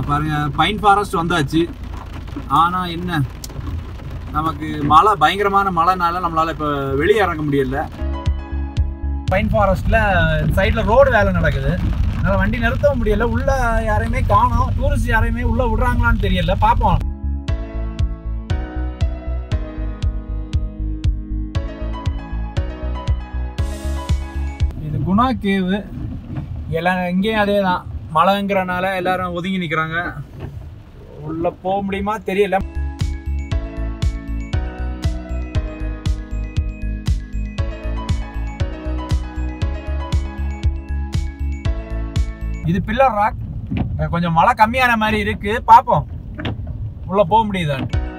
பாருங்க pine forest வந்தாச்சு ஆனா என்ன நமக்கு மழை பயங்கரமான மழைனால நம்மளால இப்போ வெளியே இறங்க முடியல பைன் ஃபாரஸ்ட்ல சைடில் ரோடு வேலை நடக்குது அதனால வண்டி நிறுத்தவும் முடியல உள்ள யாரையுமே காணோம் டூரிஸ்ட் யாரையுமே உள்ள விடுறாங்களான்னு தெரியல பார்ப்போம் இது குணா கேவு எல்லாம் இங்கேயும் அதே தான் மழைங்கிறனால எல்லாரும் ஒதுங்கி நிற்கிறாங்க உள்ள போக முடியுமா தெரியல இது பில்லர் ராக் கொஞ்சம் மழை கம்மியான மாதிரி இருக்கு பார்ப்போம் உள்ள போக முடியுதா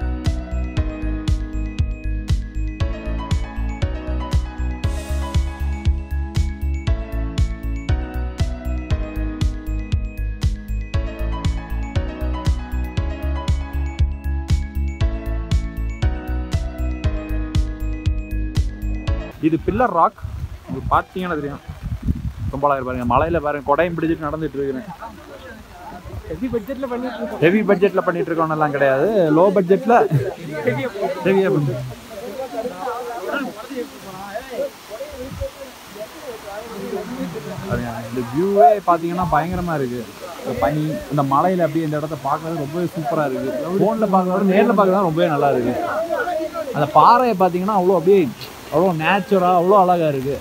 இது பில்லர் ராக் இது பார்த்தீங்கன்னா தெரியும் ரொம்ப அழகா பாருங்க மலையில பாருங்க கொடையும் பிடிச்சிட்டு நடந்துட்டு இருக்கிறேன் ஹெவி பட்ஜெட்ல பண்ணிட்டு இருக்கோம் ஹெவி பட்ஜெட்ல பண்ணிட்டு இருக்கோம்லாம் கிடையாது லோ பட்ஜெட்ல ஹெவியா பண்ணு பாருங்க, இந்த வியூவே பார்த்தீங்கன்னா பயங்கரமா இருக்கு இந்த பனி இந்த மலையில அப்படியே இந்த இடத்த பார்க்கறது ரொம்பவே சூப்பரா இருக்கு ஃபோனில் பார்க்கறத நேரில் பார்க்கறது ரொம்பவே நல்லா இருக்கு அந்த பாறையை பார்த்தீங்கன்னா அவ்வளோ அப்படியே அவ்வளோ நேச்சுரா அவ்வளோ அழகா இருக்கு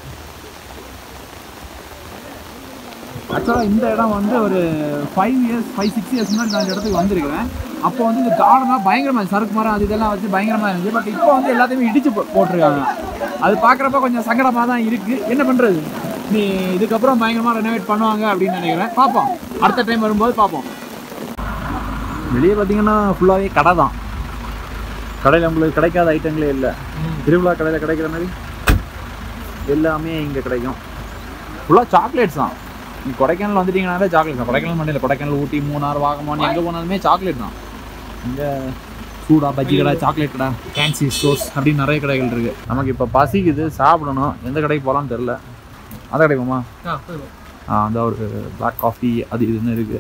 ஆக்சுவலாக இந்த இடம் வந்து ஒரு five years five six years முன்னாடி நான் இந்த இடத்துக்கு வந்திருக்கிறேன் அப்போ வந்து இந்த கார்டனாக பயங்கரமாக சறுக்கு மரம் அது இதெல்லாம் வச்சு பயங்கரமாக இருந்துச்சு பட் இப்போ வந்து எல்லாத்தையுமே இடிச்சு போ- போட்டிருக்காங்க அது பார்க்குறப்ப கொஞ்சம் சங்கடமாக தான் இருக்குது என்ன பண்ணுறது நீ இதுக்கப்புறம் பயங்கரமாக ரெனோவேட் பண்ணுவாங்க அப்படின்னு நினைக்கிறேன் பார்ப்போம் அடுத்த டைம் வரும்போது பார்ப்போம் வெளியே பார்த்தீங்கன்னா ஃபுல்லாகவே கடை தான் கடையில் உங்களுக்கு கிடைக்காத ஐட்டங்களே இல்லை திருவிழா கடையில் கிடைக்கிற மாதிரி எல்லாமே இங்கே கிடைக்கும் ஃபுல்லாக சாக்லேட்ஸ் தான் நீ கொடைக்கானல் வந்துட்டீங்கனாலே சாக்லேட் தான் கொடைக்கானல் மட்டும் இல்லை கொடைக்கானல் ஊட்டி மூணார் வாகமான் எங்கே போனாலுமே சாக்லேட் தான் இங்கே சூடா பஜ்ஜி கடை சாக்லேட் கடை ஃபேன்சி ஸ்டோர்ஸ் அப்படின்னு நிறைய கடைகள் இருக்குது நமக்கு இப்போ பசிக்குது சாப்பிடணும் எந்த கடைக்கு போகலான்னு தெரில அந்த கடைக்கு போமா ஆ அந்த ஒரு பிளாக் காஃபி அது இதுன்னு இருக்குது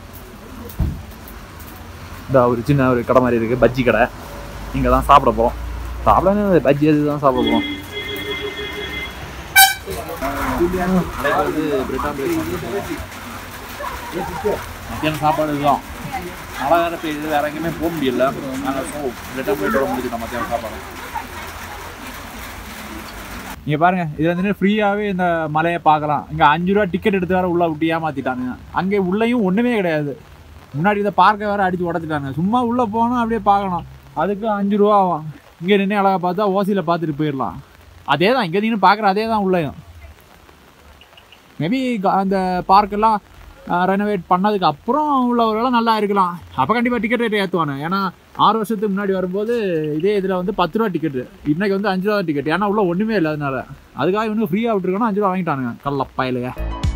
இந்த ஒரு சின்ன ஒரு கடை மாதிரி இருக்குது பஜ்ஜி கடை இங்கே தான் சாப்பிட போகிறோம் சாப்பிட பஜ்ஜி அது தான் சாப்பிட போகிறோம் வந்து பிரெட் ஆம்லேட் மத்தியானம் சாப்பாடு இதுதான் மழை வேற பெய்யுது வேற எங்கேயுமே போக முடியல நாங்கள் ஸோ பிரெட் ஆம்லேட்டோட முடிச்சுட்டோம் மத்தியானம் சாப்பாடு இங்க பாருங்க இதுல இருந்து ஃப்ரீயாவே இந்த மலையை பார்க்கலாம் இங்க அஞ்சு ரூபா டிக்கெட் எடுத்து வேற உள்ள விட்டு ஏமாத்திட்டானுங்க அங்கே உள்ளேயும் ஒண்ணுமே கிடையாது முன்னாடி இதை பார்க்க வேற அடிச்சு உடச்சிட்டாங்க சும்மா உள்ள போனோம் அப்படியே பார்க்கணும் அதுக்கு அஞ்சு ரூபா ஆகும் இங்க நின்று அழகா பார்த்தா ஓசியில பார்த்துட்டு போயிடலாம் அதே தான் இங்கே நின்று பார்க்குற அதே தான் உள்ளேயும் மேபி அந்த பார்க்கெல்லாம் ரெனோவேட் பண்ணதுக்கு அப்புறம் உள்ள ஒரு வேளை நல்லா இருக்கலாம் அப்போ கண்டிப்பாக டிக்கெட் ரேட் ஏற்றுவானு ஏன்னா ஆறு வருஷத்துக்கு முன்னாடி வரும்போது இதே இதில் வந்து பத்து ரூபா டிக்கெட்டு இன்னைக்கு வந்து அஞ்சு ரூபா டிக்கெட் ஏன்னா உள்ள ஒன்றுமே இல்லை அதனால அதுக்காக இவனுக்கு ஃப்ரீயாக விட்டுருக்கணும் அஞ்சு ரூபா வாங்கிட்டானுங்க கல்லப்பாயிலையே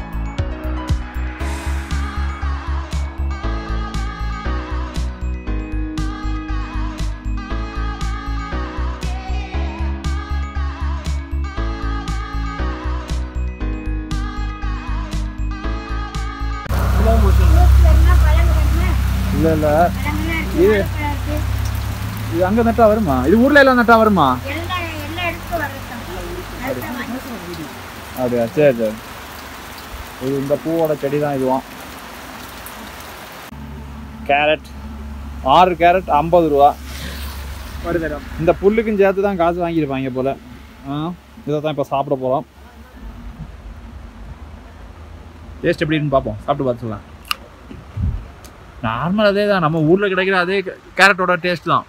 இல்லை இல்லை இது இது அங்கே நட்டா வருமா இது ஊரில் எல்லாம் நட்டா வருமா அப்படியா சரி சரி இது இந்த பூவோட செடி தான் இதுவாம் கேரட் ஆறு கேரட் ஐம்பது ரூபா ஒரு தரம் இந்த புல்லுக்கும் சேர்த்து தான் காசு வாங்கியிருப்பாங்க போல ஆ இதை தான் இப்போ சாப்பிட போகிறோம் டேஸ்ட் எப்படின்னு பார்ப்போம் சாப்பிட்டு பார்த்து சொல்லலாம் நார்மல் அதே தான் நம்ம ஊரில் கிடைக்கிற அதே கேரட்டோட டேஸ்ட் தான்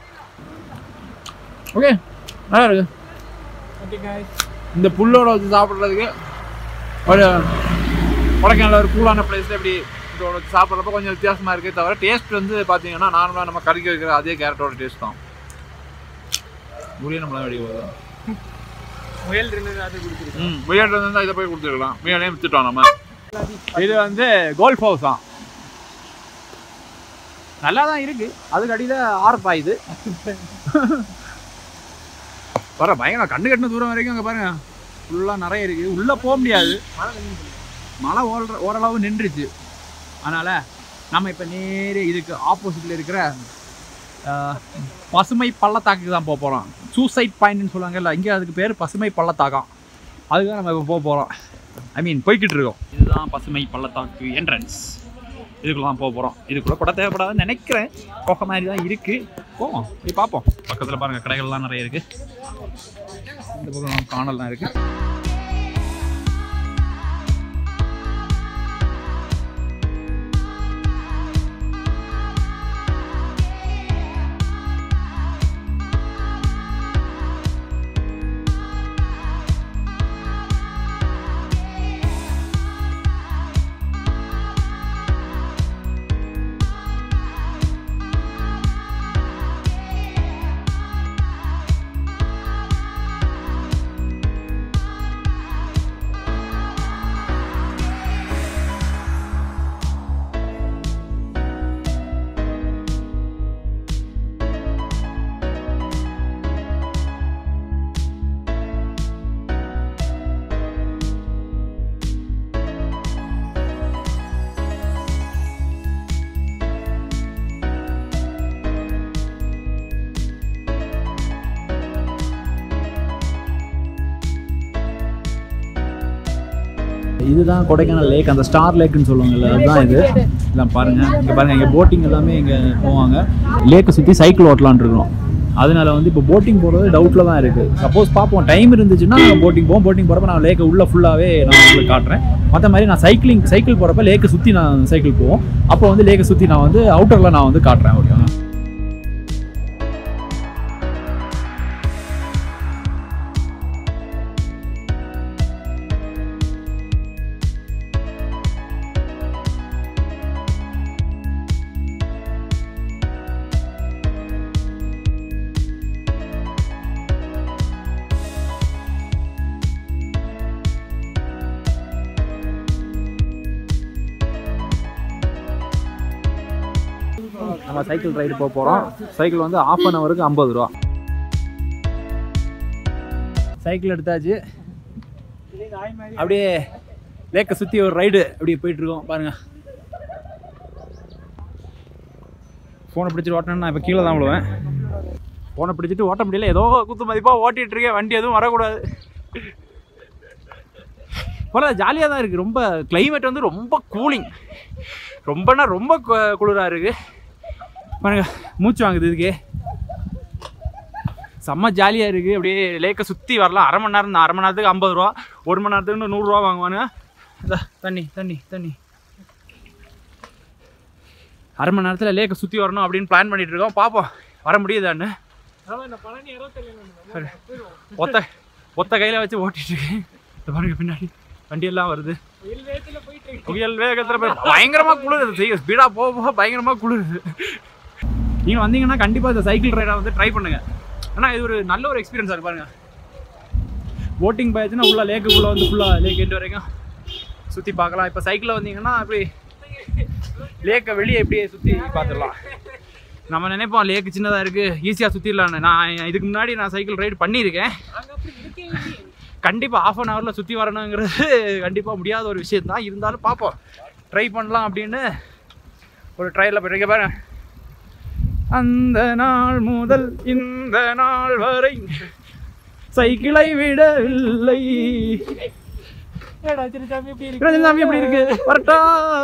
ஓகே நல்லா இருக்கு ஓகே காய் இந்த புல்லோட வச்சு சாப்பிட்றதுக்கு ஒரு கொடைக்கானல ஒரு கூலான பிளேஸில் எப்படி இதோட வச்சு சாப்பிட்றப்ப கொஞ்சம் வித்தியாசமாக இருக்கே தவிர டேஸ்ட் வந்து பார்த்தீங்கன்னா நார்மலாக நம்ம கறிக்கு வைக்கிற அதே கேரட்டோட டேஸ்ட் தான் ஊரியே நம்மளாம் வெடி போகுது முயல் இருந்தது அது கொடுத்துருக்கோம் ம் விளையாட்டு இருந்தால் இதை போய் கொடுத்துருக்கலாம் முயலையும் வித்துட்டோம் நம்ம இது வந்து கோல்ஃப் ஹவுஸ் தான் நல்லா தான் இருக்கு அதுக்கு அடியில் ஆறு பாயுது வர பயங்கர கண்ணு கட்டின தூரம் வரைக்கும் அங்கே பாருங்க ஃபுல்லாக நிறைய இருக்கு உள்ளே போக முடியாது மழை ஓடுற ஓரளவு நின்றுச்சு அதனால் நம்ம இப்போ நேரே இதுக்கு ஆப்போசிட்டில் இருக்கிற ஆஹ், பசுமை பள்ளத்தாக்குக்கு தான் போக போகிறோம் சூசைட் பாயிண்ட்னு சொல்லுவாங்கல்ல இங்கே அதுக்கு பேர் பசுமை பள்ளத்தாக்கம் அதுக்கு தான் நம்ம இப்போ போக போகிறோம் ஐ மீன் போய்கிட்டு இருக்கோம் இதுதான் பசுமை பள்ளத்தாக்கு என்ட்ரன்ஸ் இதுக்குள்ள தான் போக போகிறோம் இதுக்குள்ளே கூட தேவைப்படாதுன்னு நினைக்கிறேன் போக மாதிரி தான் இருக்குது போவோம் போய் பார்ப்போம் பக்கத்தில் பாருங்கள் கடைகள்லாம் நிறைய இருக்குது இந்த பக்கம் காணல்லாம் இருக்குது இதுதான் கொடைக்கானல் லேக் அந்த ஸ்டார் லேக்குன்னு சொல்லுவாங்கல்ல அதுதான் இது எல்லாம் பாருங்க இங்கே பாருங்க இங்கே போட்டிங் எல்லாமே இங்கே போவாங்க லேக்கை சுற்றி சைக்கிள் ஓட்டலான் இருக்கிறோம் அதனால வந்து இப்போ போட்டிங் போகிறது டவுட்டில் தான் இருக்குது சப்போஸ் பார்ப்போம் டைம் இருந்துச்சுன்னா போட்டிங் போவோம் போட்டிங் போகிறப்ப நான் லேக்கை உள்ள ஃபுல்லாகவே நான் உங்களுக்கு காட்டுறேன் மற்ற மாதிரி நான் சைக்கிளிங் சைக்கிள் போகிறப்ப லேக்கை சுற்றி நான் சைக்கிள் போவோம் அப்போ வந்து லேக்கை சுற்றி நான் வந்து அவுட்டரில் நான் வந்து காட்டுறேன் ஓகேவா நம்ம சைக்கிள் ரைடு போக போகிறோம் சைக்கிள் வந்து ஆஃப் அன் ஹவருக்கு ஐம்பது ரூபா சைக்கிள் எடுத்தாச்சு அப்படியே லேக்கை சுற்றி ஒரு ரைடு அப்படியே போயிட்டு இருக்கோம் பாருங்க ஃபோனை பிடிச்சிட்டு ஓட்டணும்னா நான் இப்போ கீழே தான் விழுவேன் ஃபோனை பிடிச்சிட்டு ஓட்ட முடியல ஏதோ குத்து மதிப்பாக ஓட்டிகிட்டு இருக்கேன் வண்டி எதுவும் வரக்கூடாது பரவாயில்ல ஜாலியாக தான் இருக்குது ரொம்ப climate வந்து ரொம்ப கூலிங் ரொம்பனா ரொம்ப கு- குளிரா இருக்கு பாருங்க மூச்சு வாங்குது இதுக்கு செம்ம ஜாலியாக இருக்குது அப்படியே லேக்கை சுற்றி வரலாம் அரை மணி நேரம் தான் அரை மணி நேரத்துக்கு ஐம்பது ரூபா ஒரு மணி நேரத்துக்கு நூறுரூவா வாங்குவானுங்க இதா தண்ணி தண்ணி தண்ணி அரை மணி நேரத்தில் லேக்கை சுற்றி வரணும் அப்படின்னு பிளான் பண்ணிட்டு இருக்கோம் பார்ப்போம் வர முடியுதான்னு ஆமா இந்த பழனி இருபத்தேழு ஒத்த ஒத்த கையில் வச்சு ஓட்டிட்டு இருக்கேன் இந்த பாருங்க பின்னாடி வண்டி எல்லாம் வருது வெயில் வேகத்துல போயிட்டு இருக்கு புயல் வேகத்தில் போய் பயங்கரமாக குளிருது செய்ய ஸ்பீடாக போக போக பயங்கரமாக குளிருது நீங்கள் வந்தீங்கன்னா கண்டிப்பாக இந்த சைக்கிள் ரைடை வந்து ட்ரை பண்ணுங்க ஆனால் இது ஒரு நல்ல ஒரு எக்ஸ்பீரியன்ஸாக இருக்கு பாருங்க போட்டிங் போயாச்சுன்னா உள்ள லேக்குக்குள்ளே வந்து ஃபுல்லாக லேக் எண்டு வரைக்கும் சுற்றி பார்க்கலாம் இப்போ சைக்கிளில் வந்தீங்கன்னா அப்படி லேக்கை வெளியே எப்படியே சுற்றி பார்த்துடலாம் நம்ம நினைப்போம் லேக்கு சின்னதாக இருக்குது ஈஸியாக சுற்றிடலான்னு நான் இதுக்கு முன்னாடி நான் சைக்கிள் ரைடு பண்ணியிருக்கேன் அங்க அப்படி இருக்கே இல்லையே. கண்டிப்பாக ஆஃப் அன் ஹவரில் சுற்றி வரணுங்கிறது கண்டிப்பாக முடியாத ஒரு விஷயம் தான் இருந்தாலும் பார்ப்போம் ட்ரை பண்ணலாம் அப்படின்னு ஒரு ட்ரையலில் போயிட்டு பாரு அந்த நாள் முதல் இந்த நாள் வரை சைக்கிளை விடவில்லை என்னடா சின்னசாமி இப்படி இருக்கு ரஜினிசாமி எப்படி இருக்கு வரட்டா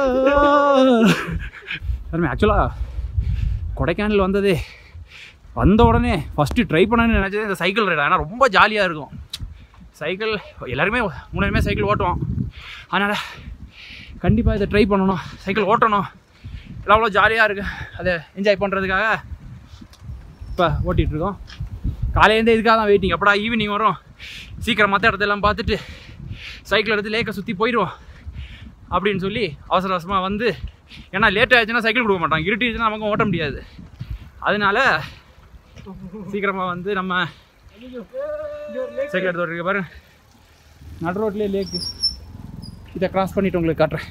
ஆக்சுவலாக கொடைக்கானல் வந்ததே வந்த உடனே ஃபஸ்ட்டு ட்ரை பண்ணணும்னு நினச்சது இந்த சைக்கிள் ரைடு ஆனால் ரொம்ப ஜாலியாக இருக்கும் சைக்கிள் எல்லாருமே மூணுமே சைக்கிள் ஓட்டுவோம் அதனால் கண்டிப்பாக இதை ட்ரை பண்ணணும் சைக்கிள் ஓட்டணும் எல்லாம் அவ்வளோ ஜாலியாக இருக்கு அதை என்ஜாய் பண்ணுறதுக்காக இப்போ ஓட்டிகிட்டு இருக்கோம் காலையிலேருந்தே இதுக்காக தான் வெயிட்டிங் எப்படா ஈவினிங் வரும் சீக்கிரம் மற்ற இடத்தெல்லாம் பார்த்துட்டு சைக்கிள் எடுத்து லேக்கை சுற்றி போயிடுவோம் அப்படின்னு சொல்லி அவசர அவசரமாக வந்து ஏன்னா லேட் ஆயிடுச்சுன்னா சைக்கிள் கொடுக்க மாட்டாங்க இருட்டிடுச்சுன்னா நமக்கும் ஓட்ட முடியாது அதனால சீக்கிரமாக வந்து நம்ம சைக்கிள் எடுத்து ஓட்டிருக்க பாருங்க நடு ரோட்லேயே லேக்கு இதை கிராஸ் பண்ணிட்டு உங்களுக்கு காட்டுறேன்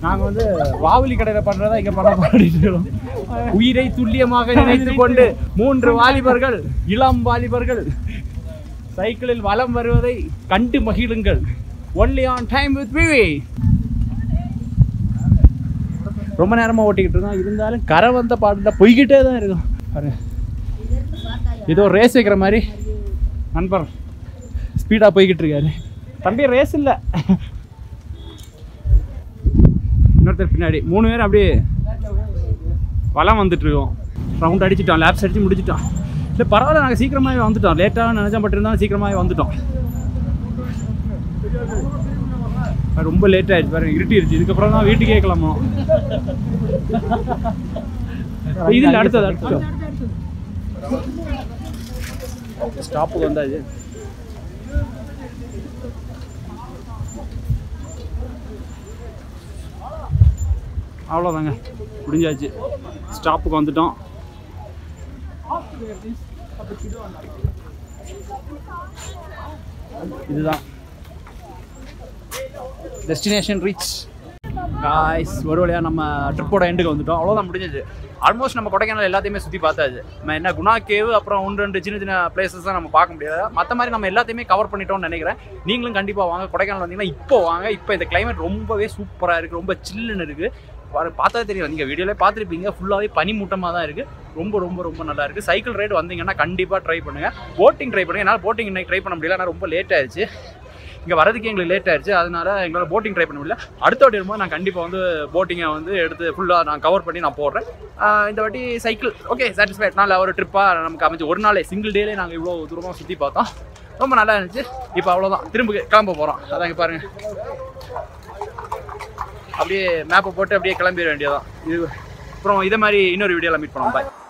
நாங்கள் வந்து வாவலி கடையில் பண்ணுறதா இங்கே பண்ண பாடிட்டு உயிரை துல்லியமாக நினைத்து கொண்டு மூன்று வாலிபர்கள் இளம் வாலிபர்கள் சைக்கிளில் வலம் வருவதை கண்டு மகிழுங்கள் ஒன்லி ஆன் டைம் வித் விவி ரொம்ப நேரமாக ஓட்டிக்கிட்டு இருக்கோம் இருந்தாலும் கரை வந்த பாட்டுல போய்கிட்டே தான் இருக்கும் பாரு ஏதோ ரேஸ் வைக்கிற மாதிரி நண்பர் ஸ்பீடாக போய்கிட்டு இருக்காரு தம்பி ரேஸ் இல்லை இன்னொருத்தர் பின்னாடி மூணு பேர் அப்படியே வளம் வந்துட்டு இருக்கோம் ரவுண்ட் அடிச்சிட்டோம் லேப்ஸ் அடிச்சு முடிச்சிட்டோம் இல்லை பரவாயில்ல நாங்கள் சீக்கிரமாகவே வந்துட்டோம் லேட்டாக நினச்சா மட்டும் இருந்தாலும் சீக்கிரமாகவே வந்துட்டோம் அது ரொம்ப லேட் ஆயிடுச்சு பாருங்க இருட்டிருச்சு இதுக்கப்புறம் தான் வீட்டுக்கே கிளம்பணும் இதில் அடுத்தது அடுத்தது ஸ்டாப்புக்கு வந்தாச்சு அவ்வளோதாங்க முடிஞ்சாச்சு ஸ்டாப்புக்கு வந்துட்டோம் இதுதான் டெஸ்டினேஷன் ரீச் காய்ஸ் ஒரு வழியாக நம்ம ட்ரிப்போட எண்டுக்கு வந்துட்டோம் அவ்வளோதான் முடிஞ்சது ஆல்மோஸ்ட் நம்ம கொடைக்கானல் எல்லாத்தையுமே சுற்றி பார்த்தாச்சு நம்ம என்ன குணா கேவ் அப்புறம் ஒன்று ரெண்டு சின்ன சின்ன பிளேசஸ் தான் நம்ம பார்க்க முடியாது மற்ற மாதிரி நம்ம எல்லாத்தையுமே கவர் பண்ணிட்டோம்னு நினைக்கிறேன் நீங்களும் கண்டிப்பாக வாங்க கொடைக்கானல் வந்தீங்கன்னா இப்போ வாங்க இப்போ இந்த climate ரொம்பவே சூப்பராக இருக்குது ரொம்ப சில்லுன்னு இருக்குது பாரு பார்த்தா தெரியும் நீங்கள் வீடியோலேயே பார்த்துருப்பீங்க ஃபுல்லாகவே பனிமூட்டமாக தான் இருக்குது ரொம்ப ரொம்ப ரொம்ப நல்லா இருக்குது சைக்கிள் ரைடு வந்தீங்கன்னா கண்டிப்பாக ட்ரை பண்ணுங்கள் போட்டிங் ட்ரை பண்ணுங்கள் என்னால் போட்டிங் இன்னைக்கு ட்ரை பண்ண முடியல ஆனால் ரொம்ப லேட் ஆயிடுச்சு இங்கே வரதுக்கு எங்களுக்கு லேட் ஆயிடுச்சு அதனால எங்களால் போட்டிங் ட்ரை பண்ண முடியல அடுத்த வாட்டி வரும்போது நான் கண்டிப்பாக வந்து போட்டிங்கை வந்து எடுத்து ஃபுல்லாக நான் கவர் பண்ணி நான் போடுறேன் ஆஹ் இந்த வாட்டி சைக்கிள் ஓகே சாட்டிஸ்ஃபைட் நாள் ஒரு ட்ரிப்பாக நமக்கு அமைச்சு ஒரு நாளே சிங்கிள் டேலே நாங்கள் இவ்வளோ தூரமாக சுற்றி பார்த்தோம் ரொம்ப நல்லா இருந்துச்சு இப்போ அவ்வளோதான் திரும்ப கிளம்ப போகிறோம் அதான் இங்கே பாருங்கள் அப்படியே மேப்பை போட்டு அப்படியே கிளம்பிட வேண்டியதான் இது அப்புறம் இதே மாதிரி இன்னொரு வீடியோவில் மீட் பண்ணோம் பாய்